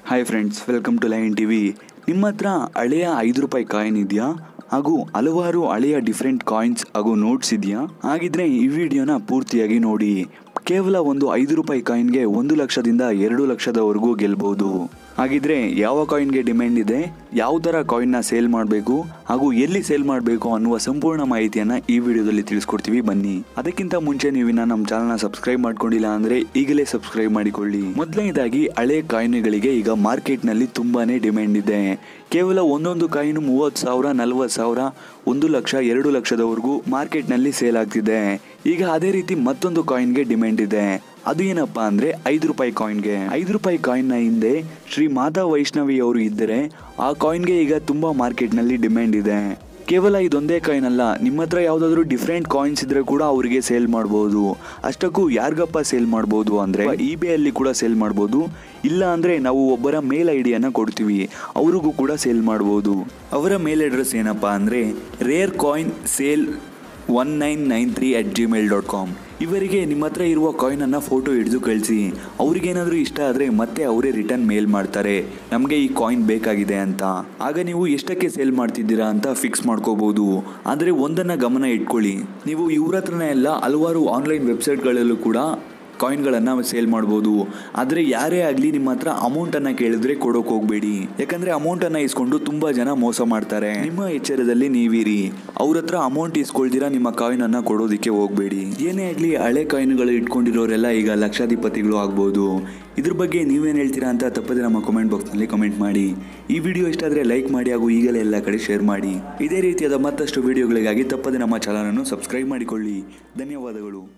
hi friends welcome to line TV ನಿಮ್ಮ ಹತ್ರ ಹಳೆಯ ಐದು ರೂಪಾಯಿ ಕಾಯಿನ್ ಇದೆಯಾ ಹಾಗೂ ಹಲವಾರು ಹಳೆಯ ಡಿಫ್ರೆಂಟ್ ಕಾಯಿನ್ಸ್ ಹಾಗೂ ನೋಟ್ಸ್ ಇದೆಯಾ ಹಾಗಿದ್ರೆ ಈ ವಿಡಿಯೋನ ಪೂರ್ತಿಯಾಗಿ ನೋಡಿ ಕೇವಲ ಒಂದು ಐದು ರೂಪಾಯಿ ಕಾಯಿನ್ಗೆ ಒಂದು ಲಕ್ಷದಿಂದ ಎರಡು ಲಕ್ಷದವರೆಗೂ ಗೆಲ್ಬಹುದು ಹಾಗಿದ್ರೆ ಯಾವ ಕಾಯಿನ್ಗೆ ಡಿಮ್ಯಾಂಡ್ ಇದೆ ಯಾವ ಥರ ಕಾಯಿನ್ನ ಸೇಲ್ ಮಾಡಬೇಕು ಹಾಗೂ ಎಲ್ಲಿ ಸೇಲ್ ಮಾಡಬೇಕು ಅನ್ನುವ ಸಂಪೂರ್ಣ ಮಾಹಿತಿಯನ್ನ ಈ ವಿಡಿಯೋದಲ್ಲಿ ತಿಳಿಸ್ಕೊಡ್ತೀವಿ ಬನ್ನಿ ಅದಕ್ಕಿಂತ ಮುಂಚೆ ನೀವಿನ್ನ ನಮ್ಮ ಚಾನಲ್ನ ಸಬ್ಸ್ಕ್ರೈಬ್ ಮಾಡ್ಕೊಂಡಿಲ್ಲ ಅಂದ್ರೆ ಈಗಲೇ ಸಬ್ಸ್ಕ್ರೈಬ್ ಮಾಡಿಕೊಳ್ಳಿ ಮೊದಲನೇದಾಗಿ ಹಳೆ ಕಾಯಿನ್ಗಳಿಗೆ ಈಗ ಮಾರ್ಕೆಟ್ನಲ್ಲಿ ತುಂಬಾನೇ ಡಿಮ್ಯಾಂಡ್ ಇದೆ ಕೇವಲ ಒಂದೊಂದು ಕಾಯಿನು ಮೂವತ್ತು ಸಾವಿರ ನಲ್ವತ್ತು ಸಾವಿರ ಒಂದು ಲಕ್ಷ ಎರಡು ಲಕ್ಷದವರೆಗೂ ಮಾರ್ಕೆಟ್ನಲ್ಲಿ ಸೇಲ್ ಆಗ್ತಿದೆ ಈಗ ಅದೇ ರೀತಿ ಮತ್ತೊಂದು ಕಾಯಿನ್ಗೆ ಡಿಮ್ಯಾಂಡ್ ಇದೆ ಅದು ಏನಪ್ಪಾ ಅಂದ್ರೆ ಐದು ರೂಪಾಯಿ ಕಾಯಿನ್ಗೆ ಐದು ರೂಪಾಯಿ ಕಾಯಿನ್ನ ಹಿಂದೆ ಶ್ರೀ ಮಾತಾ ವೈಷ್ಣವಿ ಅವರು ಇದ್ದರೆ ಆ ಕಾಯಿನ್ಗೆ ಈಗ ತುಂಬಾ ಮಾರ್ಕೆಟ್ನಲ್ಲಿ ಡಿಮ್ಯಾಂಡ್ ಇದೆ ಕೇವಲ ಇದೊಂದೇ ಕಾಯಿನ್ ಅಲ್ಲ ನಿಮ್ಮ ಹತ್ರ ಯಾವುದಾದ್ರೂ ಡಿಫ್ರೆಂಟ್ ಕಾಯಿನ್ಸ್ ಇದ್ರೆ ಕೂಡ ಅವರಿಗೆ ಸೇಲ್ ಮಾಡ್ಬೋದು ಅಷ್ಟಕ್ಕೂ ಯಾರಿಗಪ್ಪ ಸೇಲ್ ಮಾಡ್ಬೋದು ಅಂದ್ರೆ ಇಬೆ ಅಲ್ಲಿ ಕೂಡ ಸೇಲ್ ಮಾಡ್ಬೋದು ಇಲ್ಲ ಅಂದ್ರೆ ನಾವು ಒಬ್ಬರ ಮೇಲ್ ಐಡಿಯನ್ನ ಕೊಡ್ತೀವಿ ಅವ್ರಿಗೂ ಕೂಡ ಸೇಲ್ ಮಾಡ್ಬೋದು ಅವರ ಮೇಲ್ ಅಡ್ರೆಸ್ ಏನಪ್ಪಾ ಅಂದ್ರೆ rare coin sale one nine nine three at Gmail dot com ಇವರಿಗೆ ನಿಮ್ಮ ಹತ್ರ ಇರುವ ಕಾಯಿನನ್ನು ಫೋಟೋ ಹಿಡಿದು ಕಳಿಸಿ ಅವ್ರಿಗೇನಾದರೂ ಇಷ್ಟ ಆದರೆ ಮತ್ತೆ ಅವರೇ ರಿಟರ್ನ್ ಮೇಲ್ ಮಾಡ್ತಾರೆ ನಮಗೆ ಈ ಕಾಯಿನ್ ಬೇಕಾಗಿದೆ ಅಂತ ಆಗ ನೀವು ಎಷ್ಟಕ್ಕೆ ಸೇಲ್ ಮಾಡ್ತಿದ್ದೀರಾ ಅಂತ ಫಿಕ್ಸ್ ಮಾಡ್ಕೋಬೋದು ಆದರೆ ಒಂದನ್ನು ಗಮನ ಇಟ್ಕೊಳ್ಳಿ ನೀವು ಇವ್ರ ಹತ್ರನೇ ಎಲ್ಲ ಹಲವಾರು ಆನ್ಲೈನ್ ವೆಬ್ಸೈಟ್ಗಳಲ್ಲೂ ಕೂಡ ಕಾಯಿನ್ಗಳನ್ನು ಸೇಲ್ ಮಾಡ್ಬೋದು ಆದರೆ ಯಾರೇ ಆಗಲಿ ನಿಮ್ಮ ಹತ್ರ ಅಮೌಂಟನ್ನು ಕೇಳಿದ್ರೆ ಕೊಡೋಕೆ ಹೋಗಬೇಡಿ ಯಾಕಂದರೆ ಅಮೌಂಟನ್ನು ಇಸ್ಕೊಂಡು ತುಂಬ ಜನ ಮೋಸ ಮಾಡ್ತಾರೆ ನಿಮ್ಮ ಎಚ್ಚರದಲ್ಲಿ ನೀವಿರಿ ಅವ್ರ ಹತ್ರ ಅಮೌಂಟ್ ಇಸ್ಕೊಳ್ದಿರಾ ನಿಮ್ಮ ಕಾಯಿನನ್ನು ಕೊಡೋದಕ್ಕೆ ಹೋಗಬೇಡಿ ಏನೇ ಆಗಲಿ ಹಳೆ ಕಾಯಿನ್ಗಳು ಇಟ್ಕೊಂಡಿರೋರೆಲ್ಲ ಈಗ ಲಕ್ಷಾಧಿಪತಿಗಳು ಆಗ್ಬೋದು ಇದ್ರ ಬಗ್ಗೆ ನೀವೇನು ಹೇಳ್ತೀರಾ ಅಂತ ತಪ್ಪದೆ ನಮ್ಮ ಕಮೆಂಟ್ ಬಾಕ್ಸ್ನಲ್ಲಿ ಕಮೆಂಟ್ ಮಾಡಿ ಈ ವಿಡಿಯೋ ಇಷ್ಟ ಆದರೆ ಲೈಕ್ ಮಾಡಿ ಹಾಗೂ ಈಗಲೇ ಎಲ್ಲ ಕಡೆ ಶೇರ್ ಮಾಡಿ ಇದೇ ರೀತಿಯಾದ ಮತ್ತಷ್ಟು ವಿಡಿಯೋಗಳಿಗಾಗಿ ತಪ್ಪದೆ ನಮ್ಮ ಚಾನಲನ್ನು ಸಬ್ಸ್ಕ್ರೈಬ್ ಮಾಡಿಕೊಳ್ಳಿ ಧನ್ಯವಾದಗಳು